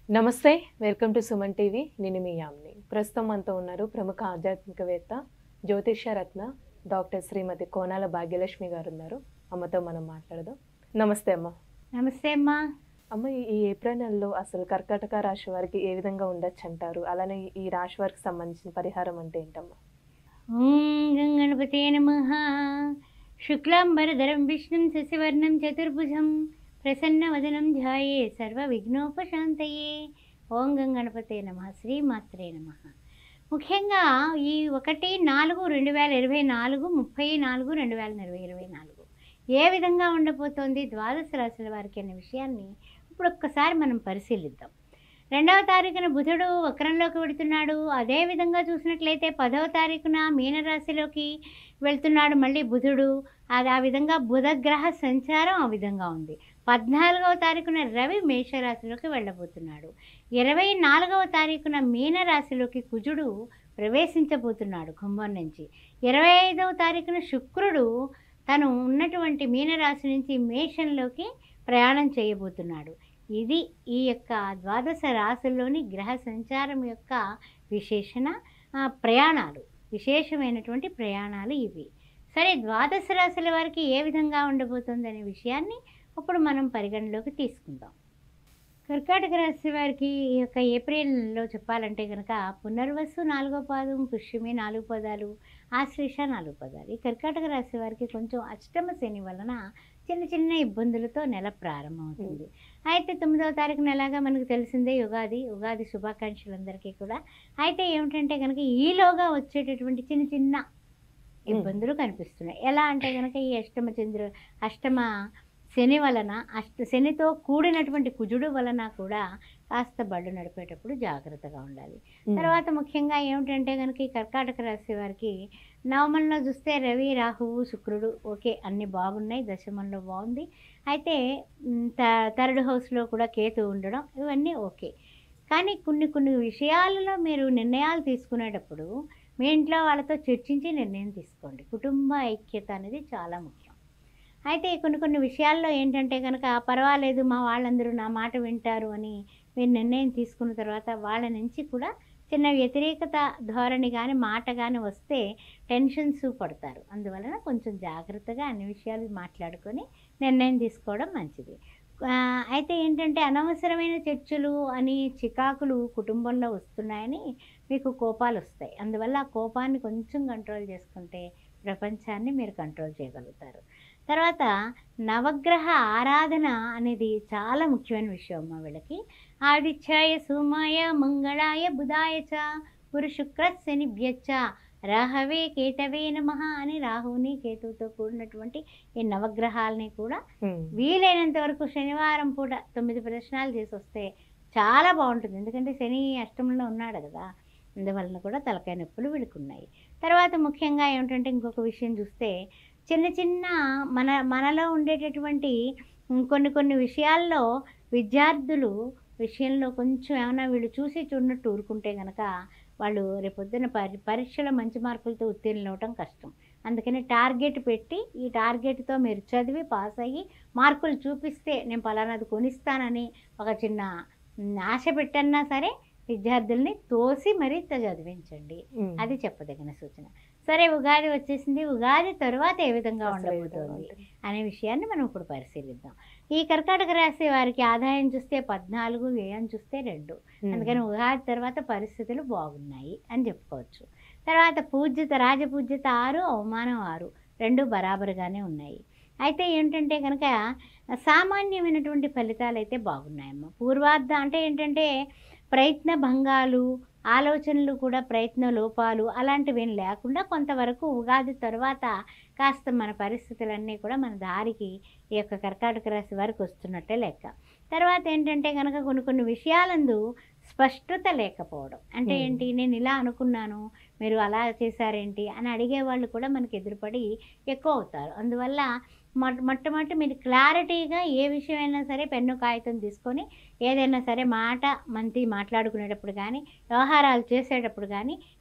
నమస్తే welcome to Suman TV నేను మీ యామ్ని ప్రస్తుతం మనతో ఉన్నారు ప్రముఖ ఆధ్యాత్మికవేత్త జ్యోతిష్య రత్న డాక్టర్ శ్రీమతి కోనాల భాగ్యలక్ష్మి గారు ఉన్నారు అమ్మతో మనం మాట్లాడదాం నమస్తే అమ్మ నమస్తే అమ్మా అమ్మ ఈ- ఈ ఏప్రిల్ నెలలో అసలు కర్కాటక రాశి వారికి ఏ విధంగా ఉండొచ్చు అంటారు అలానే ఈ రాశి వారికి సంబంధించిన పరిహారం అంటే ఏంటమ్మా ఓం గం గణపతే నమ శుక్లాంబరధరం విష్ణుం శశివర్ణం చతుర్భుజం ప్రసన్నవదనం ధ్యాయే సర్వ విఘ్నోపశాంతయే ఓం గం గణపతే నమ శ్రీమాత్రే నమ ముఖ్యంగా ఈ ఒకటి నాలుగు రెండు వేల ఇరవై నాలుగు ముప్పై నాలుగు రెండు వేల ఇరవై ఇరవై నాలుగు ఏ విధంగా ఉండబోతోంది ద్వాదశ రాశుల వారికి అనే విషయాన్ని ఇప్పుడు ఒక్కసారి మనం పరిశీలిద్దాం రెండవ తారీఖున బుధుడు వక్రంలోకి వెళుతున్నాడు అదే విధంగా చూసినట్లయితే పదవ తారీఖున మీనరాశిలోకి వెళ్తున్నాడు మళ్ళీ బుధుడు అది ఆ విధంగా బుధగ్రహ సంచారం ఆ విధంగా ఉంది పద్నాలుగవ తారీఖున రవి మేషరాశిలోకి వెళ్ళబోతున్నాడు ఇరవై నాలుగవ తారీఖున మీనరాశిలోకి కుజుడు ప్రవేశించబోతున్నాడు కుంభం నుంచి ఇరవై ఐదవ తారీఖున శుక్రుడు తను ఉన్నటువంటి మీనరాశి నుంచి మేషంలోకి ప్రయాణం చేయబోతున్నాడు ఇది ఈ యొక్క ద్వాదశ రాశుల్లోని గ్రహ సంచారం యొక్క విశేషణ ఆ, ప్రయాణాలు విశేషమైనటువంటి ప్రయాణాలు ఇవి సరే ద్వాదశ రాశుల వారికి ఏ విధంగా ఉండబోతుంది అనే విషయాన్ని ఇప్పుడు మనం పరిగణలోకి తీసుకుందాం కర్కాటక రాశి వారికి ఈ యొక్క ఏప్రిల్లో చెప్పాలంటే కనుక పునర్వసు నాలుగో పాదం పుష్యమి నాలుగు పదాలు ఆశ్లేష నాలుగు పదాలు ఈ కర్కాటక రాశి వారికి కొంచెం అష్టమ శని వలన చిన్న చిన్న ఇబ్బందులతో నెల ప్రారంభమవుతుంది అయితే తొమ్మిదవ తారీఖున ఎలాగా మనకు తెలిసిందే ఉగాది ఉగాది శుభాకాంక్షలు అందరికీ కూడా అయితే ఏమిటంటే కనుక ఈలోగా వచ్చేటటువంటి చిన్న చిన్న ఇబ్బందులు కనిపిస్తున్నాయి ఎలా అంటే కనుక ఈ అష్టమ చంద్ర అష్టమ శని వలన అష్ట శనితో కూడినటువంటి కుజుడు వలన కూడా కాస్త బళ్ళు నడిపేటప్పుడు జాగ్రత్తగా ఉండాలి తర్వాత ముఖ్యంగా ఏమిటంటే కనుక ఈ కర్కాటక రాశి వారికి నవమంలో చూస్తే రవి రాహువు శుక్రుడు ఓకే అన్ని బాగున్నాయి దశమంలో బాగుంది అయితే మ్, త- థర్డ్ హౌస్లో కూడా కేతు ఉండడం ఇవన్నీ ఓకే కానీ కొన్ని కొన్ని విషయాలలో మీరు నిర్ణయాలు తీసుకునేటప్పుడు మీ ఇంట్లో వాళ్ళతో చర్చించి నిర్ణయం తీసుకోండి కుటుంబ ఐక్యత అనేది చాలా ముఖ్యం అయితే కొన్ని కొన్ని విషయాల్లో ఏంటంటే కనుక పర్వాలేదు మా వాళ్ళందరూ నా మాట వింటారు అని మీరు నిర్ణయం తీసుకున్న తర్వాత వాళ్ళ నుంచి కూడా చిన్న వ్యతిరేకత ధోరణి కానీ మాట కానీ వస్తే టెన్షన్స్ పడతారు అందువలన కొంచెం జాగ్రత్తగా అన్ని విషయాలు మాట్లాడుకొని నిర్ణయం తీసుకోవడం మంచిది ఆ, అయితే ఏంటంటే అనవసరమైన చర్చలు అని చికాకులు కుటుంబంలో వస్తున్నాయని మీకు కోపాలు వస్తాయి అందువల్ల ఆ కోపాన్ని కొంచెం కంట్రోల్ చేసుకుంటే ప్రపంచాన్ని మీరు కంట్రోల్ చేయగలుగుతారు తర్వాత నవగ్రహ ఆరాధన అనేది చాలా ముఖ్యమైన విషయం అమ్మ వీళ్ళకి ఆదిత్యాయ సోమాయ మంగళాయ బుధాయ చ గురు శుక్ర శనిభ్యచ్చ రాహవే కేతవే నమ అని రాహువుని కేతువుతో కూడినటువంటి ఈ నవగ్రహాలని కూడా ఉమ్. వీలైనంత వరకు శనివారం పూట తొమ్మిది ప్రదర్శనాలు చేసి వస్తే చాలా బాగుంటుంది ఎందుకంటే శని అష్టమంలో ఉన్నాడు కదా అందువలన కూడా తలకాయ నొప్పులు వీడుకున్నాయి తర్వాత ముఖ్యంగా ఏమిటంటే ఇంకొక విషయం చూస్తే చిన్న చిన్న మన మనలో ఉండేటటువంటి ఉమ్, కొన్ని కొన్ని విషయాల్లో విద్యార్థులు విషయంలో కొంచెం ఏమైనా వీళ్ళు చూసి చూడనట్టు ఊరుకుంటే కనుక వాళ్ళు రేపొద్దున పరి పరీక్షలో మంచి మార్కులతో ఉత్తీర్ణులు అవటం కష్టం అందుకని టార్గెట్ పెట్టి ఈ టార్గెట్తో మీరు చదివి పాస్ అయ్యి మార్కులు చూపిస్తే నేను పలానాది కొనిస్తానని ఒక చిన్న ఉమ్, ఆశ పెట్టన్నా సరే విద్యార్థుల్ని తోసి మరీ చదివించండి ఉమ్. అది చెప్పదగిన సూచన సరే ఉగాది వచ్చేసింది ఉగాది తరువాత ఏ విధంగా అసలు ఏ విధంగా ఉండబోతోంది ఉంటుంది? అనే విషయాన్ని మనం ఇప్పుడు పరిశీలిద్దాం ఈ కర్కాటక రాశి వారికి ఆదాయం చూస్తే పద్నాలుగు వ్యయం చూస్తే రెండు ఉమ్. అందుకని ఉగాది తర్వాత పరిస్థితులు బాగున్నాయి అని చెప్పుకోవచ్చు తర్వాత పూజ్యత రాజపూజ్యత ఆరు అవమానం ఆరు రెండు బరాబరుగానే ఉన్నాయి అయితే ఏంటంటే కనుక సామాన్యమైనటువంటి ఫలితాలు అయితే బాగున్నాయమ్మ పూర్వార్ధ అంటే ఏంటంటే ప్రయత్న భంగాలు ఆలోచనలు కూడా ప్రయత్న లోపాలు అలాంటివి ఏం లేకుండా కొంతవరకు ఉగాది తర్వాత కాస్త మన పరిస్థితులన్నీ కూడా మన దారికి ఈ యొక్క కర్కాటక రాశి వారికి వస్తున్నట్టే లెక్క తర్వాత ఏంటంటే కనుక కొన్ని కొన్ని విషయాలందు స్పష్టత లేకపోవడం అంటే Hmm. ఏంటి నేను ఇలా అనుకున్నాను మీరు అలా చేశారేంటి అని అడిగే వాళ్ళు కూడా మనకి ఎదురుపడి ఎక్కువ అవుతారు అందువల్ల మొట్ట మొట్టమొదటి మీరు క్లారిటీగా ఏ విషయమైనా సరే పెన్ను కాగితం తీసుకొని ఏదైనా సరే మాట మంతి మాట్లాడుకునేటప్పుడు కానీ వ్యవహారాలు చేసేటప్పుడు కానీ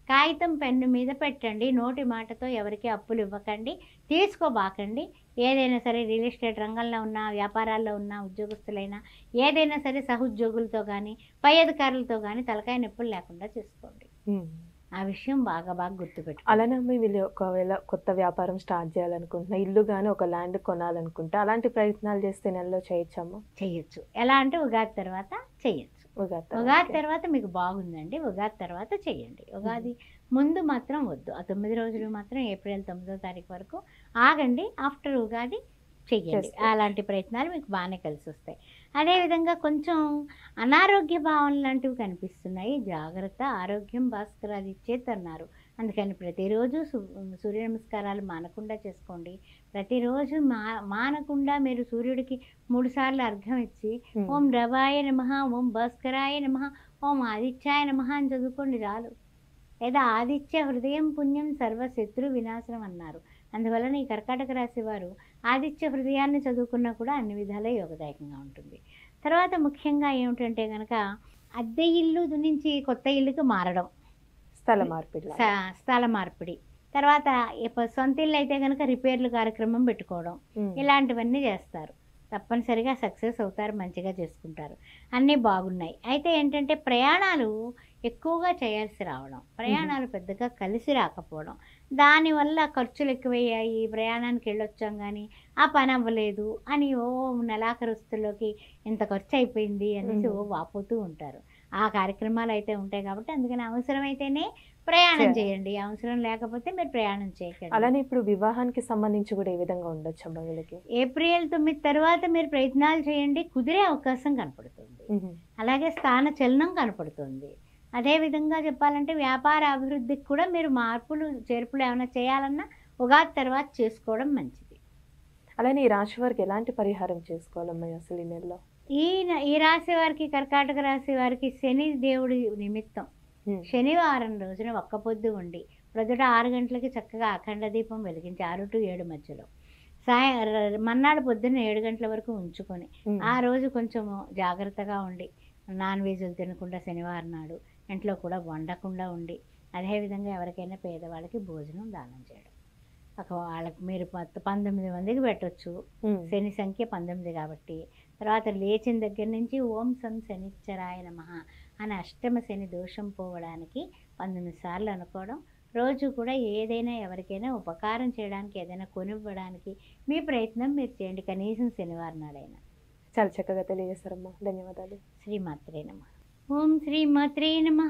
కాగితం పెన్ను మీద పెట్టండి నోటి మాటతో ఎవరికి అప్పులు ఇవ్వకండి తీసుకోబాకండి ఏదైనా సరే రియల్ ఎస్టేట్ రంగంలో ఉన్న వ్యాపారాల్లో ఉన్న ఉద్యోగస్తులైనా ఏదైనా సరే సహోద్యోగులతో కానీ పై అధికారులతో కానీ తలకాయ నొప్పులు లేకుండా చేసుకోండి ఉమ్. ఆ విషయం బాగా బాగా గుర్తుపెట్టు అలానే అమ్మ వీళ్ళు ఒకవేళ కొత్త వ్యాపారం స్టార్ట్ చేయాలనుకుంటున్నా ఇల్లు కానీ ఒక ల్యాండ్ కొనాలనుకుంటే అలాంటి ప్రయత్నాలు చేస్తే నెలలో చేయొచ్చమ్మా చేయొచ్చు ఎలా అంటే ఉగాది తర్వాత చేయొచ్చు ఉగాది ఉగాది తర్వాత. తర్వాత మీకు బాగుందండి ఉగాది తర్వాత చేయండి ఉగాది ముందు మాత్రం వద్దు ఆ తొమ్మిది రోజులు మాత్రం ఏప్రిల్ తొమ్మిదో తారీఖు వరకు ఆగండి ఆఫ్టర్ ఉగాది చెయ్యండి చేసుకోవచ్చు. అలాంటి ప్రయత్నాలు మీకు బాగానే కలిసి వస్తాయి అదేవిధంగా కొంచెం అనారోగ్య భావన లాంటివి కనిపిస్తున్నాయి జాగ్రత్త ఆరోగ్యం భాస్కర్ అది ఇచ్చేది అన్నారు అందుకని ప్రతిరోజు సు- సూర్య నమస్కారాలు మానకుండా చేసుకోండి ప్రతిరోజు మా మానకుండా మీరు సూర్యుడికి మూడు సార్లు అర్ఘ్యం ఇచ్చి ఉమ్. ఓం రవాయ నమ ఓం భాస్కరాయ నమ ఓం ఆదిత్యాయ నమ అని చదువుకోండి చాలు లేదా ఆదిత్య హృదయం పుణ్యం సర్వశత్రు వినాశనం అన్నారు అందువలన ఈ కర్కాటక రాశి వారు ఆదిత్య హృదయాన్ని చదువుకున్నా కూడా అన్ని విధాలా యోగదాయకంగా ఉంటుంది తర్వాత ముఖ్యంగా ఏమిటంటే కనుక అద్దె ఇల్లు నుంచి కొత్త ఇల్లుకి మారడం స్థల మార్పిడి లాగా. స- స్థల మార్పిడి తర్వాత ఇప్ప- సొంత ఇల్లు అయితే కనుక రిపేర్లు కార్యక్రమం పెట్టుకోవడం ఉమ్. ఇలాంటివన్నీ చేస్తారు తప్పనిసరిగా సక్సెస్ అవుతారు మంచిగా చేసుకుంటారు అన్నీ బాగున్నాయి అయితే ఏంటంటే ప్రయాణాలు ఎక్కువగా చేయాల్సి రావడం ప్రయాణాలు పెద్దగా కలిసి రాకపోవడం దానివల్ల ఖర్చులు ఎక్కువయ్యాయి ప్రయాణానికి వెళ్ళొచ్చాం కానీ ఆ పని అవ్వలేదు అని ఓ నెలాఖరుస్తులోకి ఇంత ఖర్చు అయిపోయింది అనేసి ఓ మ్మ్. వాపోతూ ఉంటారు ఆ కార్యక్రమాలు అయితే ఉంటాయి కాబట్టి అందుకని అవసరమైతేనే ప్రయాణం చేయాలి. చేయండి అవసరం లేకపోతే మీరు ప్రయాణం చేయకండి అలానే ఇప్పుడు వివాహానికి సంబంధించి కూడా ఏ విధంగా ఉండొచ్చు అమ్మ వీళ్ళకి ఏప్రిల్ తొమ్మిది తర్వాత మీరు ప్రయత్నాలు చేయండి కుదిరే అవకాశం కనపడుతుంది ఉమ్. అలాగే స్థాన చలనం కనపడుతుంది అదేవిధంగా చెప్పాలంటే వ్యాపార అభివృద్ధికి కూడా మీరు మార్పులు చేర్పులు ఏమైనా చేయాలన్నా ఉగాది తర్వాత చేసుకోవడం మంచిది అలానే ఈ రాశి వారికి ఎలాంటి పరిహారం చేసుకోవాలమ్మా అసలు ఈ నెలలో ఈ న- ఈ రాశి వారికి కర్కాటక రాశి వారికి శని దేవుడి నిమిత్తం ఉమ్. శనివారం రోజున ఒక్క పొద్దు ఉండి ప్రొద్దుట ఆరు గంటలకి చక్కగా అఖండ దీపం వెలిగించి ఆరు టు ఏడు మధ్యలో సాయ ర- మన్నాడు పొద్దున్న ఏడు గంటల వరకు ఉంచుకొని ఉమ్. ఆ రోజు కొంచెము జాగ్రత్తగా ఉండి నాన్ వెజ్లు తినకుండా శనివారం నాడు ఇంట్లో కూడా వండకుండా ఉండి అదేవిధంగా ఎవరికైనా పేదవాళ్ళకి భోజనం దానం చేయడం ఒక వాళ్ళకి మీరు పత్- పంతొమ్మిది మందికి పెట్టొచ్చు ఉమ్. శని సంఖ్య పంతొమ్మిది కాబట్టి తర్వాత లేచిన దగ్గర నుంచి ఓం సం శనిచ్చరాయ నమ అని అష్టమ శని దోషం పోవడానికి పంతొమ్మిది సార్లు అనుకోవడం రోజు కూడా ఏదైనా ఎవరికైనా ఉపకారం చేయడానికి ఏదైనా కొనివ్వడానికి మీ ప్రయత్నం మీరు చేయండి కనీసం శనివారం నాడైనా చాలా చక్కగా తెలియజేస్తారమ్మా ధన్యవాదాలు శ్రీమాత్రే నమ ఓం శ్రీమాత్రే నమ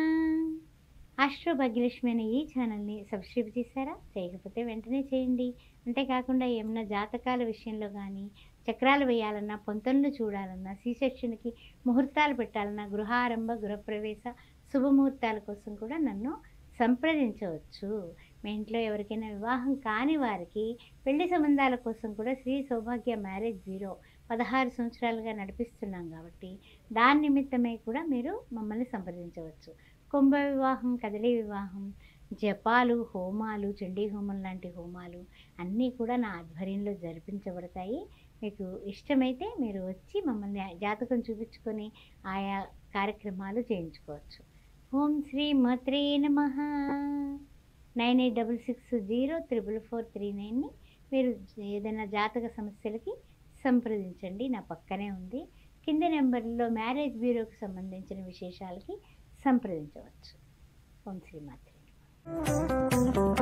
ఆస్ట్రో భాగ్యలక్ష్మి అనే ఈ ఛానల్ని సబ్స్క్రైబ్ చేశారా చేయకపోతే వెంటనే చేయండి అంతేకాకుండా ఏమన్నా జాతకాల విషయంలో కానీ చక్రాలు వేయాలన్నా పొంతన్లు చూడాలన్నా సి సెక్షన్కి ముహూర్తాలు పెట్టాలన్నా గృహారంభ గృహప్రవేశ శుభముహూర్తాల కోసం కూడా నన్ను సంప్రదించవచ్చు మీ ఇంట్లో ఎవరికైనా వివాహం కాని వారికి పెళ్లి సంబంధాల కోసం కూడా శ్రీ సౌభాగ్య మ్యారేజ్ బ్యూరో పదహారు సంవత్సరాలుగా నడిపిస్తున్నాం కాబట్టి దాని నిమిత్తమై కూడా మీరు మమ్మల్ని సంప్రదించవచ్చు కుంభ వివాహం కదలి వివాహం జపాలు హోమాలు చండీ హోమం లాంటి హోమాలు అన్నీ కూడా నా ఆధ్వర్యంలో జరిపించబడతాయి మీకు ఇష్టమైతే మీరు వచ్చి మమ్మల్ని జాతకం చూపించుకొని ఆయా కార్యక్రమాలు చేయించుకోవచ్చు ఓం శ్రీ మత్రే నమ nine eight double six zero triple four three నైన్ని మీరు ఏదైనా జాతక సమస్యలకి సంప్రదించండి నా పక్కనే ఉంది కింది నెంబర్లో మ్యారేజ్ బ్యూరోకి సంబంధించిన విశేషాలకి సంప్రదించవచ్చు ఓం శ్రీ మాత్రే నమః.